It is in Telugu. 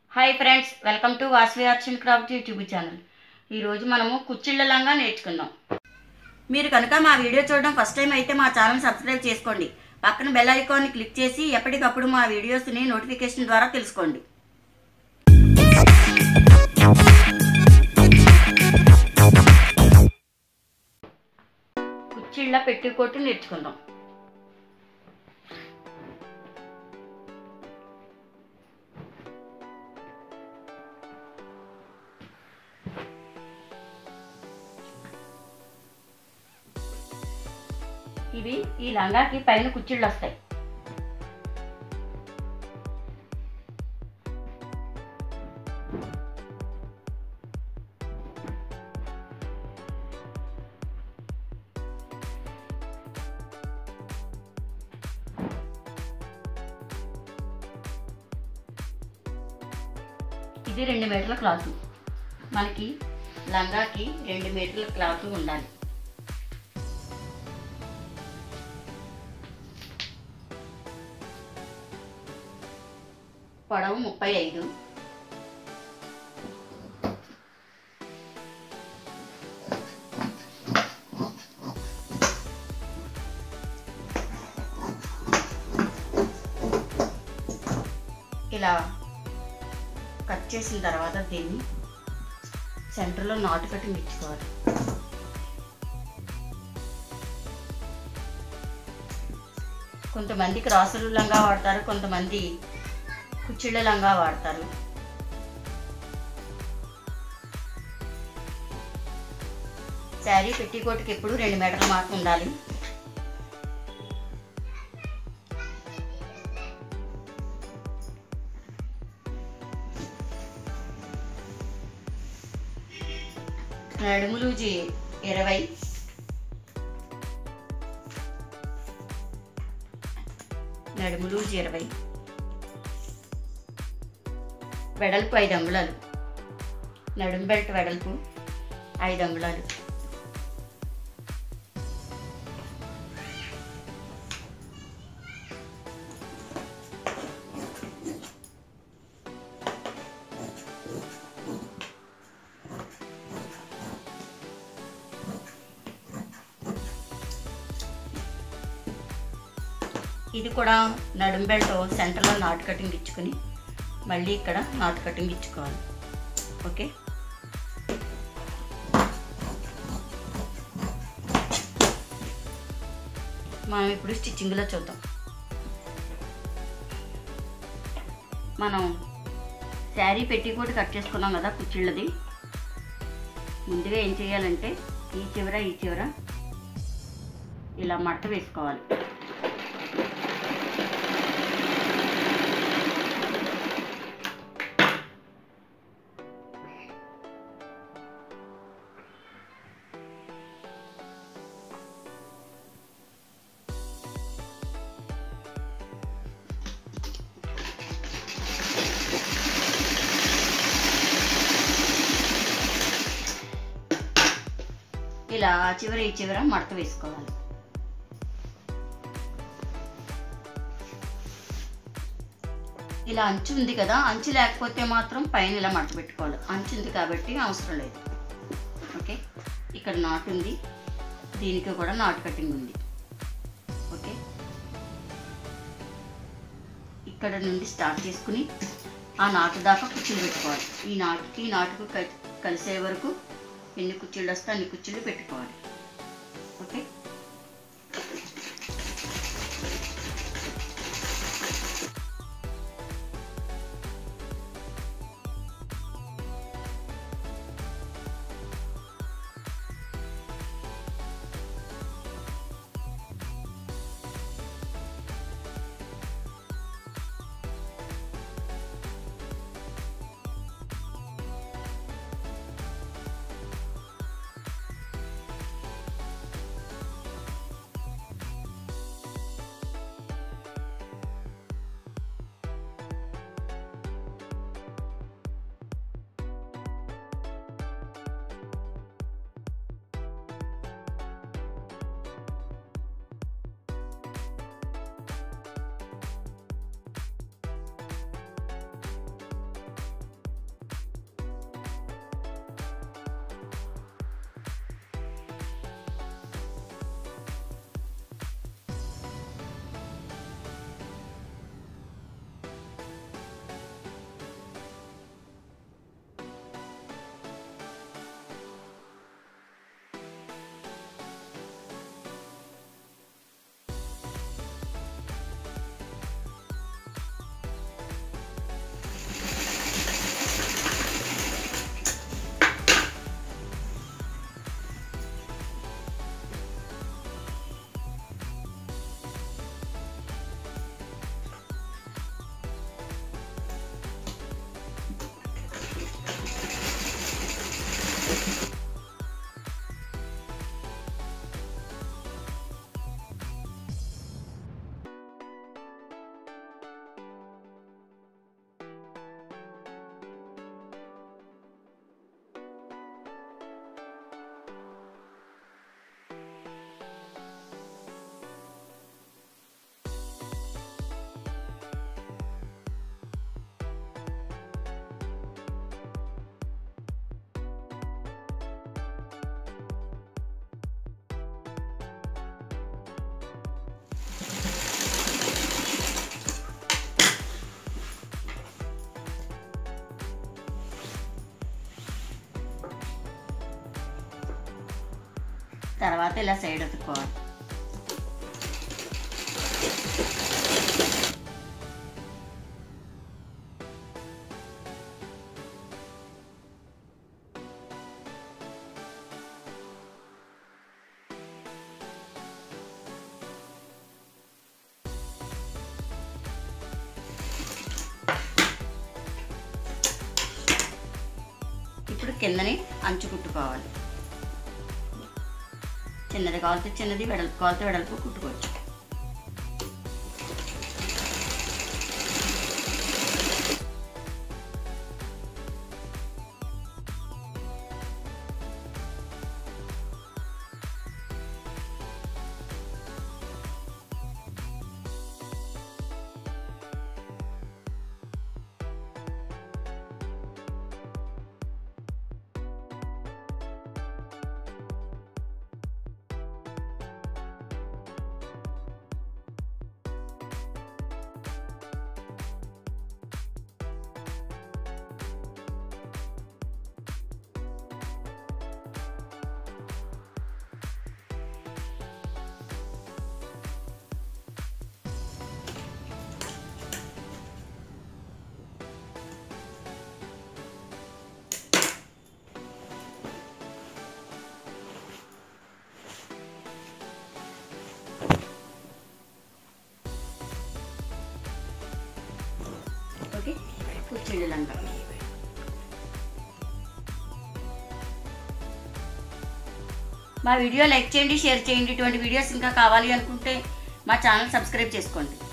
hi friends welcome to Vasvi arts and craft YouTube channel ఈరోజు మనము కుచ్చిళ్ళ లంగా నేర్చుకుందాం మీరు కనుక మా వీడియో చూడడం ఫస్ట్ టైం అయితే మా ఛానల్ సబ్స్క్రైబ్ చేసుకోండి పక్కన బెల్ ఐకాన్ని క్లిక్ చేసి ఎప్పటికప్పుడు మా వీడియోస్ని నోటిఫికేషన్ ద్వారా తెలుసుకోండి కుచ్చిళ్ళ పెట్టికోటు నేర్చుకుందాం ఇవి ఈ లంగాకి పైన కుచ్చిళ్ళు వస్తాయి ఇది రెండు మీటర్ల క్లాత్ మనకి లంగాకి రెండు మీటర్ల క్లాత్ ఉండాలి పొడవు ముప్పై ఐదు ఇలా కట్ చేసిన తర్వాత దీన్ని సెంటర్లో నాటు కటింగ్ ఇచ్చుకోవాలి కొంతమంది క్రాసులు లంగా వాడతారు కొంతమంది కుచ్చిళ్ళ లంగా వాడతారు శారీ పెట్టికోటుకి ఎప్పుడు రెండు మీటర్ల మార్కు ఉండాలి నడుములూజి ఇరవై నడుములూజి ఇరవై వెడల్పు ఐదు అంగుళాలు నడుం బెల్ట్ వెడల్పు ఐదు అంగుళాలు ఇది కూడా నడుం బెల్ట్ సెంటర్లో నాటు కటింగ్ ఇచ్చుకుని మళ్ళీ ఇక్కడ నాటు కటింగ్ ఇచ్చుకోవాలి ఓకే మనం ఇప్పుడు స్టిచ్చింగ్లో చూద్దాం మనం శారీ పెట్టికోట్ కట్ చేసుకున్నాం కదా కుచ్చిళ్ళది ముందుగా ఏం చేయాలంటే ఈ చివర ఈ చివర ఇలా మడత వేసుకోవాలి ఇలా ఆ చివర ఈ చివర మడత వేసుకోవాలి ఇలా అంచు ఉంది కదా అంచు లేకపోతే మాత్రం పైన ఇలా మడత పెట్టుకోవాలి అంచు ఉంది కాబట్టి అవసరం లేదు ఓకే ఇక్కడ నాటు ఉంది దీనికి కూడా నాటు కటింగ్ ఉంది ఓకే ఇక్కడ నుండి స్టార్ట్ చేసుకుని ఆ నాటు దాకా కుర్చీలు పెట్టుకోవాలి ఈ నాటుకి ఈ నాటుకు కలిసే వరకు ఎన్ని కుర్చీలు వస్తే అన్ని కుర్చీలు పెట్టుకోవాలి ఓకే తర్వాత ఇలా సైడ్ అతుక్కోవాలి ఇప్పుడు కిందని అంచు కుట్టుకోవాలి చిన్నది కావాలితే చిన్నది వెడల్పు కావాలితే వెడల్పు కుట్టుకోవచ్చు ఓకే కుర్చీలు లంగా మా వీడియో లైక్ చేయండి షేర్ చేయండి ఇటువంటి వీడియోస్ ఇంకా కావాలి అనుకుంటే మా ఛానల్ సబ్స్క్రైబ్ చేసుకోండి